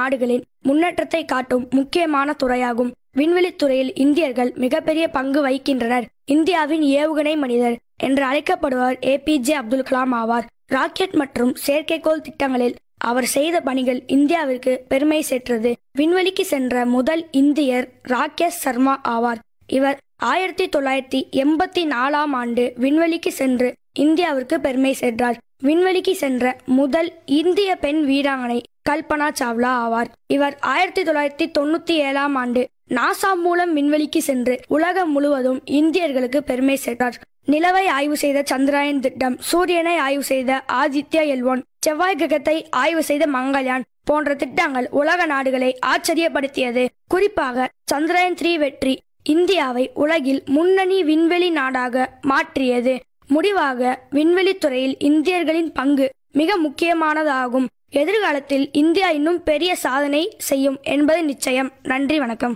நாடுகளின் முன்னேற்றத்தை காட்டும் முக்கியமான துறையாகும் விண்வெளித் துறையில் இந்தியர்கள் மிகப்பெரிய பங்கு வகிக்கின்றனர் இந்தியாவின் ஏவுகணை மனிதர் என்று அழைக்கப்படுபவர் ஏபிஜே அப்துல் கலாம் ஆவார் ராக்கெட் மற்றும் செயற்கைக்கோள் திட்டங்களில் அவர் செய்த பணிகள் இந்தியாவிற்கு பெருமை சேர்த்தது விண்வெளிக்கு சென்ற முதல் இந்தியர் ராகேஷ் சர்மா ஆவார் இவர் ஆயிரத்தி தொள்ளாயிரத்தி எண்பத்தி நாலாம் ஆண்டு விண்வெளிக்கு சென்று இந்தியாவிற்கு பெருமை சேர்த்தார் விண்வெளிக்கு சென்ற முதல் இந்திய பெண் வீராங்கனை கல்பனா சாவ்லா ஆவார் இவர் ஆயிரத்தி தொள்ளாயிரத்தி தொண்ணூத்தி ஏழாம் ஆண்டு நாசா மூலம் விண்வெளிக்கு சென்று உலகம் முழுவதும் இந்தியர்களுக்கு பெருமை சேர்த்தார் நிலவை ஆய்வு செய்த சந்திராயன் திட்டம் சூரியனை ஆய்வு செய்த ஆதித்யா எல்வோன் செவ்வாய் கிரகத்தை ஆய்வு செய்த மங்கள்யான் போன்ற திட்டங்கள் உலக நாடுகளை ஆச்சரியப்படுத்தியது குறிப்பாக சந்திராயன் த்ரீ வெற்றி இந்தியாவை உலகில் முன்னணி விண்வெளி நாடாக மாற்றியது முடிவாக விண்வெளித் துறையில் இந்தியர்களின் பங்கு மிக முக்கியமானதாகும் எதிர்காலத்தில் இந்தியா இன்னும் பெரிய சாதனை செய்யும் என்பது நிச்சயம் நன்றி வணக்கம்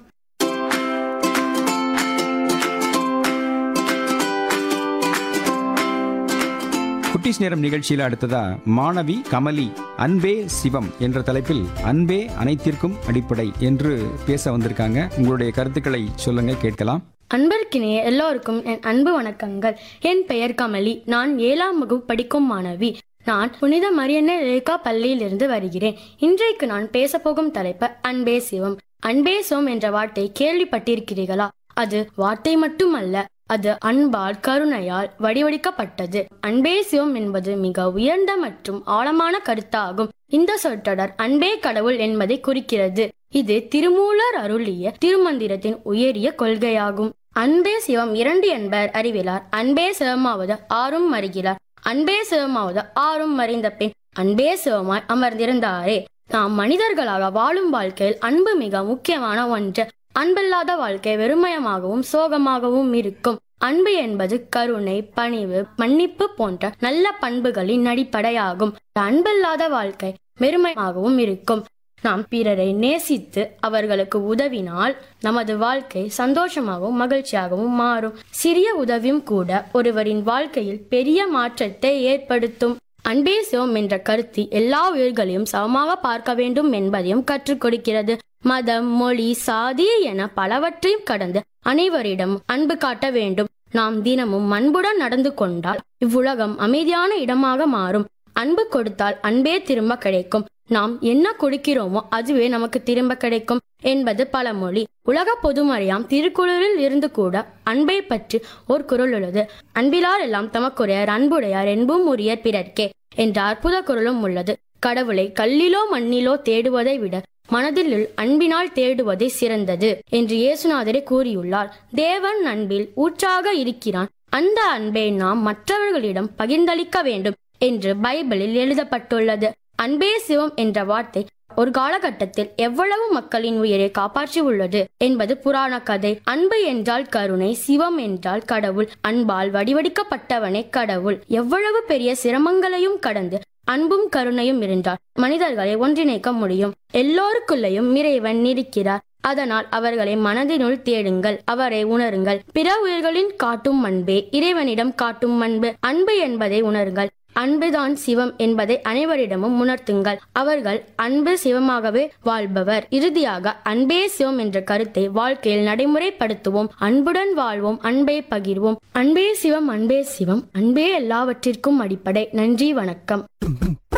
குட்டிஸ் நேரம் நிகழ்ச்சியில் அடுத்ததா மாணவி கமலி அன்பே சிவம் என்ற தலைப்பில் அன்பே அனைத்திற்கும் அடிப்படை என்று பேச வந்திருக்காங்க உங்களுடைய கருத்துக்களை சொல்லுங்க கேட்கலாம் அன்பிற்கினிய எல்லோருக்கும் என் அன்பு வணக்கங்கள் என் பெயர் கமலி நான் ஏழாம் வகுப்பு படிக்கும் மாணவி நான் புனித மரியன்ன ரேகா பள்ளியிலிருந்து வருகிறேன் இன்றைக்கு நான் பேசப்போகும் தலைப்பு அன்பே சிவம் அன்பே சிவம் என்ற வார்த்தை கேள்விப்பட்டிருக்கிறீர்களா அது வார்த்தை மட்டுமல்ல அது அன்பால் கருணையால் வடிவடிக்கப்பட்டது அன்பே சிவம் என்பது மிக உயர்ந்த மற்றும் ஆழமான கருத்தாகும் இந்த சொற்றொடர் அன்பே கடவுள் என்பதை குறிக்கிறது இது திருமூலர் அருளிய திருமந்திரத்தின் உயரிய கொள்கையாகும் அன்பே சிவம் இரண்டு என்பர் அறிவிலார் அன்பே சிவமாவது ஆறும் மறிகிறார் அன்பே சிவமாவது ஆறும் மறைந்த பின் அன்பே சிவமாய் அமர்ந்திருந்தாரே நாம் மனிதர்களாக வாழும் வாழ்க்கையில் அன்பு மிக முக்கியமான ஒன்று அன்பில்லாத வாழ்க்கை வெறுமயமாகவும் சோகமாகவும் இருக்கும் அன்பு என்பது கருணை பணிவு மன்னிப்பு போன்ற நல்ல பண்புகளின் அடிப்படையாகும் அன்பில்லாத வாழ்க்கை வெறுமையாகவும் இருக்கும் நாம் பிறரை நேசித்து அவர்களுக்கு உதவினால் நமது வாழ்க்கை சந்தோஷமாகவும் மகிழ்ச்சியாகவும் மாறும் சிறிய உதவியும் கூட ஒருவரின் வாழ்க்கையில் பெரிய மாற்றத்தை ஏற்படுத்தும் அன்பே சிவம் என்ற கருத்து எல்லா உயிர்களையும் சமமாக பார்க்க வேண்டும் என்பதையும் கற்றுக் கொடுக்கிறது மதம் மொழி சாதி என பலவற்றையும் கடந்து அனைவரிடம் அன்பு காட்ட வேண்டும் நாம் தினமும் அன்புடன் நடந்து கொண்டால் இவ்வுலகம் அமைதியான இடமாக மாறும் அன்பு கொடுத்தால் அன்பே திரும்ப கிடைக்கும் நாம் என்ன கொடுக்கிறோமோ அதுவே நமக்கு திரும்ப கிடைக்கும் என்பது பழமொழி உலக பொதுமறையாம் திருக்குறளில் இருந்து கூட அன்பை பற்றி ஒரு குரல் உள்ளது அன்பிலார் எல்லாம் தமக்குரையர் அன்புடையார் என்பும் உரியர் பிறர்க்கே என்ற அற்புத குரலும் உள்ளது கடவுளை கல்லிலோ மண்ணிலோ தேடுவதை விட மனதில் அன்பினால் தேடுவதே சிறந்தது என்று இயேசுநாதரே கூறியுள்ளார் தேவன் அன்பில் ஊற்றாக இருக்கிறான் அந்த அன்பை நாம் மற்றவர்களிடம் பகிர்ந்தளிக்க வேண்டும் என்று பைபிளில் எழுதப்பட்டுள்ளது அன்பே சிவம் என்ற வார்த்தை ஒரு காலகட்டத்தில் எவ்வளவு மக்களின் உயிரை காப்பாற்றி உள்ளது என்பது புராண கதை அன்பு என்றால் கருணை சிவம் என்றால் கடவுள் அன்பால் வடிவடிக்கப்பட்டவனே கடவுள் எவ்வளவு பெரிய சிரமங்களையும் கடந்து அன்பும் கருணையும் இருந்தால் மனிதர்களை ஒன்றிணைக்க முடியும் எல்லோருக்குள்ளேயும் இறைவன் இருக்கிறார் அதனால் அவர்களை மனதினுள் தேடுங்கள் அவரை உணருங்கள் பிற உயிர்களின் காட்டும் அன்பே இறைவனிடம் காட்டும் அன்பு அன்பு என்பதை உணருங்கள் அன்புதான் சிவம் என்பதை அனைவரிடமும் உணர்த்துங்கள் அவர்கள் அன்பு சிவமாகவே வாழ்பவர் இறுதியாக அன்பே சிவம் என்ற கருத்தை வாழ்க்கையில் நடைமுறைப்படுத்துவோம் அன்புடன் வாழ்வோம் அன்பை பகிர்வோம் அன்பே சிவம் அன்பே சிவம் அன்பே எல்லாவற்றிற்கும் அடிப்படை நன்றி வணக்கம்